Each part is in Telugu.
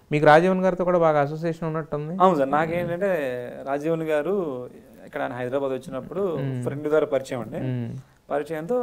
మీకు రాజీవన్ గారితో కూడా బాగా అసోసియేషన్ ఉన్నట్టుంది అవును సార్ నాకేంటంటే రాజీవన్ గారు ఇక్కడ ఆయన హైదరాబాద్ వచ్చినప్పుడు ఫ్రెండ్ ద్వారా పరిచయం అండి మ్మ్. పరిచయంతో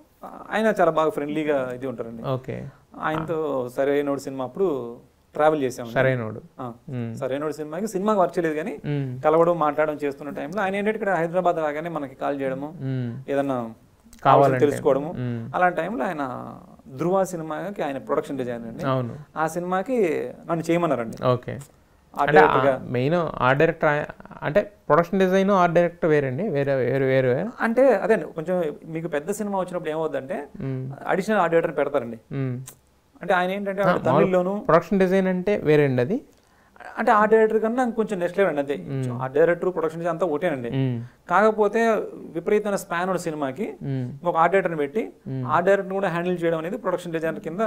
ఆయన చాలా బాగా ఫ్రెండ్లీగా ఇది ఉంటారండి ఓకే ఆయనతో సరైనోడు సినిమా అప్పుడు ట్రావెల్ చేసాం సరైనోడు ఆ, మ్మ్. సరైనోడు సినిమాకి సినిమాకి వర్క్ చేయలేదు కానీ మ్మ్. కలవడం మాట్లాడడం చేస్తున్న టైంలో ఆయన ఏంటంటే ఇక్కడ హైదరాబాద్ రాగానే మనకి కాల్ చేయడము మ్మ్. ఏదన్నా కావాలంటే. కావాలని తెలుసుకోవడము మ్మ్. అలాంటి టైంలో ఆయన ధృవ సినిమాకి ఆయన ప్రొడక్షన్ డిజైనర్ అండి అవును ఆ సినిమాకి నన్ను చేయమన్నారండి ఓకే ఆ అంటే మెయిన్ ఆర్ట్ డైరెక్టర్ అంటే ప్రొడక్షన్ డిజైన్ ఆర్ట్ డైరెక్టర్ వేరండి వేరే వేరు వేరు వేరు అంటే అదే అండి, కొంచెం మీకు పెద్ద సినిమా వచ్చినప్పుడు ఏమవుద్దంటే అడిషనల్ ఆడిటర్ పెడతారండి అంటే ఆయన ఏంటంటే ఆవిడ తమిళ్లోను ప్రొడక్షన్ డిజైన్ అంటే వేరండి అది అంటే ఆ డైరెక్టర్ కన్నా కొంచెం నెక్స్ట్ లెవెల్ అండి అంతే ఆ డైరెక్టర్ ప్రొడక్షన్ అంతా ఒకటేనండి మ్మ్. కాకపోతే విపరీతమైన స్పాన్ ఉన్న సినిమాకి మ్మ్. ఒక ఆర్ట్ డైరెక్టర్ని పెట్టి ఆ డైరెక్టర్ కూడా హ్యాండిల్ చేయడం అనేది ప్రొడక్షన్ డిజైనర్ కింద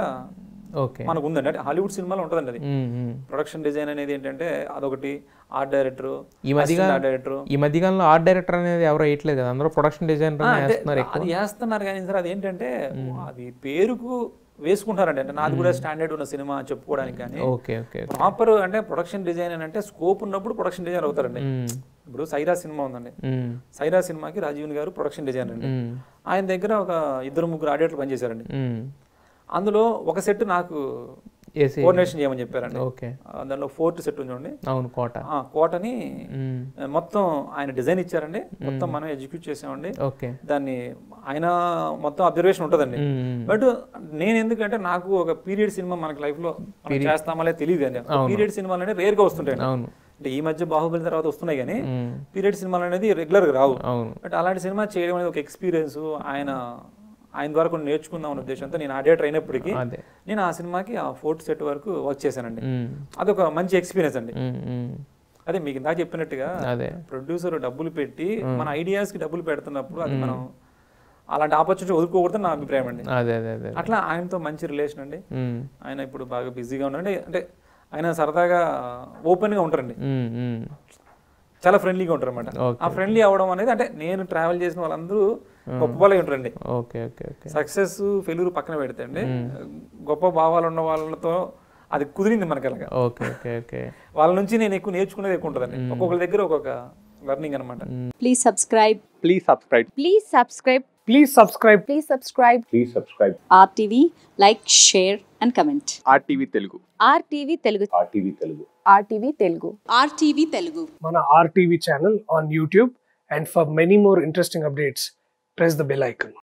ఓకే మనకు ఉందండి అంటే హాలీవుడ్ సినిమాలో ఉంటుందండి అది మ్మ్. మ్మ్. ప్రొడక్షన్ డిజైన్ అనేది ఏంటంటే అదొకటి ఆర్ట్ డైరెక్టర్ ఈ మధ్యగా ఆర్ట్ డైరెక్టర్ ఈ మధ్యకాలంలో ఆర్ట్ డైరెక్టర్ అనేది ఎవరు వేయట్లేదు కదా అందరూ ప్రొడక్షన్ డిజైనర్ వేస్తున్నారు అది వేస్తున్నారు కానీ సార్ అది ఏంటంటే అది పేరుకు వేసుకుంటారండి అంటే నాది కూడా స్టాండర్డ్ ఉన్న సినిమా చెప్పుకోవడానికి కానీ ఓకే ఓకే ప్రాపర్ అంటే ప్రొడక్షన్ డిజైన్ అని అంటే స్కోప్ ఉన్నప్పుడు ప్రొడక్షన్ డిజైనర్ అవుతారండి మ్మ్. ఇప్పుడు సైరా సినిమా ఉందండి మ్మ్. సైరా సినిమాకి రాజీవన్ గారు ప్రొడక్షన్ డిజైనర్ అండి మ్మ్. ఆయన దగ్గర ఒక ఇద్దరు ముగ్గురు ఆడిటర్లు పనిచేశారండి మ్మ్. అందులో ఒక సెట్ నాకు ఏసీ కోఆర్డినేషన్ చేయమని చెప్పారండి ఓకే ఆ, దానిలో ఫోర్త్ సెట్ ఉంది చూడండి అవును కోట ఆ కోటని మ్మ్. ఆ, మొత్తం ఆయన డిజైన్ ఇచ్చారండి మొత్తం మనం ఎగ్జిక్యూట్ చేసామండి ఓకే దాన్ని ఆయన మొత్తం అబ్జర్వేషన్ ఉంటుందండి మ్మ్. బట్ నేను ఎందుకంటే నాకు ఒక పీరియడ్ సినిమా మనకి లైఫ్ లో మనం చేస్తామో లేదు తెలియదు అండి పీరియడ్ సినిమాలు అనేది రేర్ గా వస్తుంటాయి అవును అంటే ఈ మధ్య బాహుబలి తర్వాత వస్తున్నాయి కానీ మ్మ్. పీరియడ్ సినిమాలు అనేది రెగ్యులర్ గా రావు అవును బట్ అలాంటి సినిమా చేయడం అనేది ఒక ఎక్స్పీరియన్స్ ఆయన ఆయన ద్వారా కొన్ని నేర్చుకుందాం అనే ఉద్దేశంతో నేను ఆడియేటర్ అయినప్పటికీ అదే నేను ఆ సినిమాకి ఆ ఫోర్త్ సెట్ వరకు వర్క్ చేశానండి మ్మ్. అదొక మంచి ఎక్స్పీరియన్స్ అండి మ్మ్. మ్మ్. అదే మీకు ఇందాక చెప్పినట్టుగా అదే ప్రొడ్యూసర్ డబ్బులు పెట్టి మన ఐడియాస్ కి డబ్బులు పెడుతున్నప్పుడు అది మనం అలాంటి ఆపర్చునిటీ వదులుకోకూడదని నా అభిప్రాయం అండి అదే అదే అదే అట్లా ఆయనతో మంచి రిలేషన్ అండి మ్మ్. ఆయన ఇప్పుడు బాగా బిజీగా ఉన్నాడు అంటే ఆయన సరదాగా ఓపెన్ గా ఉంటారండి మ్మ్. మ్మ్. చాలా ఫ్రెండ్లీగా ఉంటారు అనమాట Okay. ఆ ఫ్రెండ్లీ అవడం అనేది అంటే నేను ట్రావెల్ చేసిన వాళ్ళందరూ గొప్ప వాళ్ళే ఉంటారండి okay okay okay success failure పక్కన పెడితే అండి గొప్ప భావాలు ఉన్న వాళ్ళతో అది కుదిరింది మనకి అలాగా ఓకే ఓకే ఓకే వాళ్ళ నుంచి నేను ఎక్కువ నేర్చుకునేది ఎక్కువ ఉంటుందండి ఒక్కొక్కరి దగ్గర ఒక్కొక్క లెర్నింగ్ అనమాట Please subscribe. Please subscribe. Please subscribe. Please subscribe. Please subscribe. Please subscribe. RTV, like, share, and comment. RTV Telugu. RTV Telugu. RTV Telugu. RTV Telugu. RTV Telugu. మన RTV channel on YouTube and for many more interesting updates press the bell icon